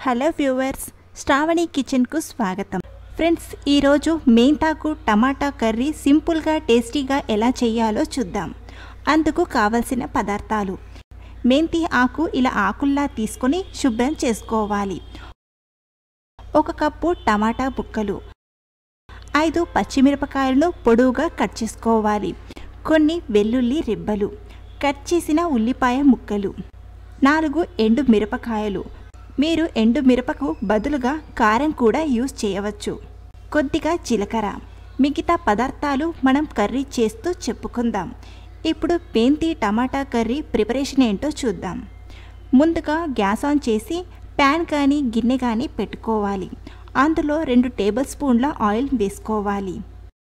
hello viewers Shravani కిచెన్కు స్వాగతం friends ఈరోజు మెంతాకు టమాటా కర్రీ సింపుల్గా టేస్టీగా ఎలా చేయాలో చూద్దాం అందుకు కావలసిన పదార్థాలు మెంతి ఆకు ఇలా ఆకుల్లా తీసుకొని శుభ్రం చేసుకోవాలి ఒక కప్పు టమాటా ముక్కలు ఐదు పచ్చిమిరపకాయలను పొడవుగా కట్ చేసుకోవాలి కొన్ని వెల్లుల్లి రెబ్బలు కట్ చేసిన ఉల్లిపాయ ముక్కలు నాలుగు ఎండు మిరపకాయలు మీరు ఎండు మిరపకు బదులుగా కారం కూడా యూజ్ చేయవచ్చు కొద్దిగా జీలకర్ర మిగతా పదార్థాలు మనం కర్రీ చేస్తూ చెప్పుకుందాం ఇప్పుడు మెంతి టమాటా కర్రీ ప్రిపరేషన్ ఏంటో చూద్దాం ముందుగా గ్యాస్ ఆన్ చేసి ప్యాన్ కానీ గిన్నె కానీ పెట్టుకోవాలి అందులో రెండు టేబుల్ స్పూన్ల ఆయిల్ వేసుకోవాలి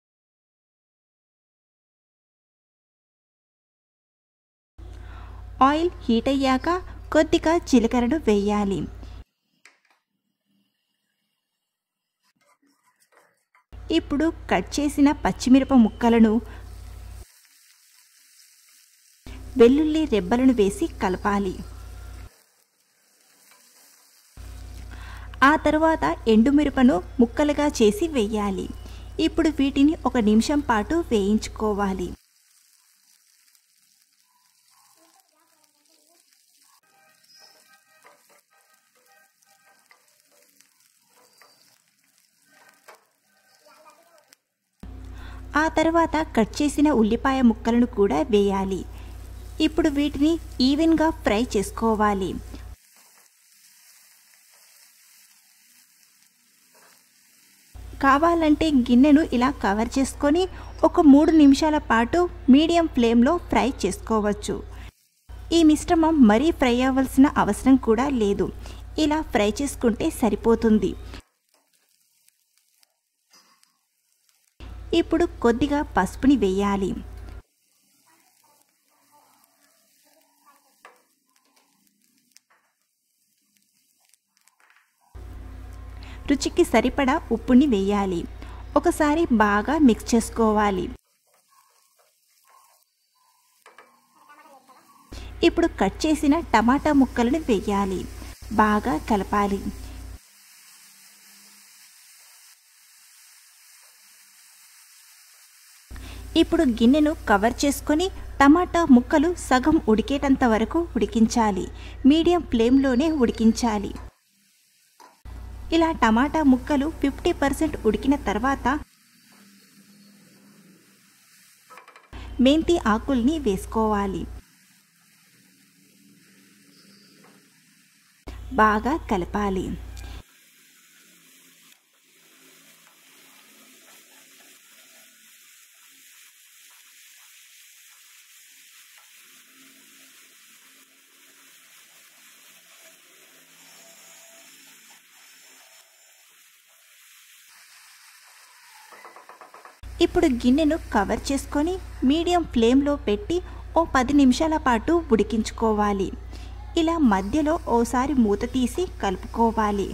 ఆయిల్ హీట్ అయ్యాక కొద్దిగా జీలకర్రను వేయాలి ఇప్పుడు కట్ చేసిన పచ్చిమిరప ముక్కలను వెల్లుల్లి రెబ్బలను వేసి కలపాలి ఆ తర్వాత ఎండుమిరపను ముక్కలుగా చేసి వేయాలి ఇప్పుడు వీటిని ఒక నిమిషం పాటు వేయించుకోవాలి ఆ తర్వాత కట్ చేసిన ఉల్లిపాయ ముక్కలను కూడా వేయాలి ఇప్పుడు వీటిని ఈవెన్గా ఫ్రై చేసుకోవాలి కావాలంటే గిన్నెను ఇలా కవర్ చేసుకొని ఒక మూడు నిమిషాల పాటు మీడియం ఫ్లేమ్లో ఫ్రై చేసుకోవచ్చు ఈ మిశ్రమం మరీ ఫ్రై అవ్వాల్సిన అవసరం కూడా లేదు ఇలా ఫ్రై చేసుకుంటే సరిపోతుంది ఇప్పుడు కొద్దిగా పసుపుని వేయాలి రుచికి సరిపడా ఉప్పుని వేయాలి ఒకసారి బాగా మిక్స్ చేసుకోవాలి ఇప్పుడు కట్ చేసిన టమాటా ముక్కలను వేయాలి బాగా కలపాలి ఇప్పుడు గిన్నెను కవర్ చేసుకొని టమాటా ముక్కలు సగం ఉడికేటంత వరకు ఉడికించాలి మీడియం ఫ్లేమ్లోనే ఉడికించాలి ఇలా టమాటా ముక్కలు ఫిఫ్టీ పర్సెంట్ ఉడికిన తర్వాత మెంతి ఆకుల్ని వేసుకోవాలి బాగా కలపాలి ఇప్పుడు గిన్నెను కవర్ చేసుకొని మీడియం ఫ్లేమ్లో పెట్టి ఓ పది నిమిషాల పాటు ఉడికించుకోవాలి ఇలా మధ్యలో ఓసారి మూత తీసి కలుపుకోవాలి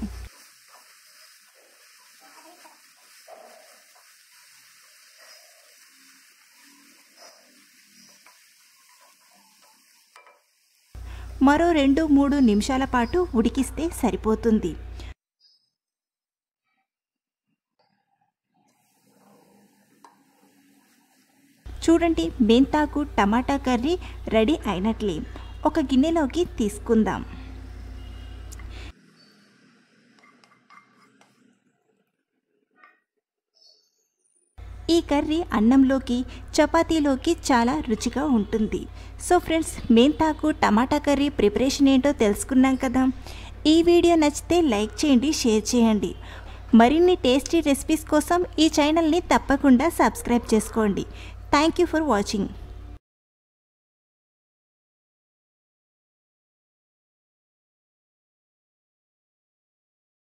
మరో రెండు మూడు నిమిషాల పాటు ఉడికిస్తే సరిపోతుంది చూడండి మెంతాకు టమాటా కర్రీ రెడీ అయినట్లే ఒక గిన్నెలోకి తీసుకుందాం ఈ కర్రీ అన్నంలోకి చపాతీలోకి చాలా రుచిగా ఉంటుంది సో ఫ్రెండ్స్ మెంతాకు టమాటా కర్రీ ప్రిపరేషన్ ఏంటో తెలుసుకున్నాం కదా ఈ వీడియో నచ్చితే లైక్ చేయండి షేర్ చేయండి మరిన్ని టేస్టీ రెసిపీస్ కోసం ఈ ఛానల్ని తప్పకుండా సబ్స్క్రైబ్ చేసుకోండి థ్యాంక్ యూ ఫర్ వాచింగ్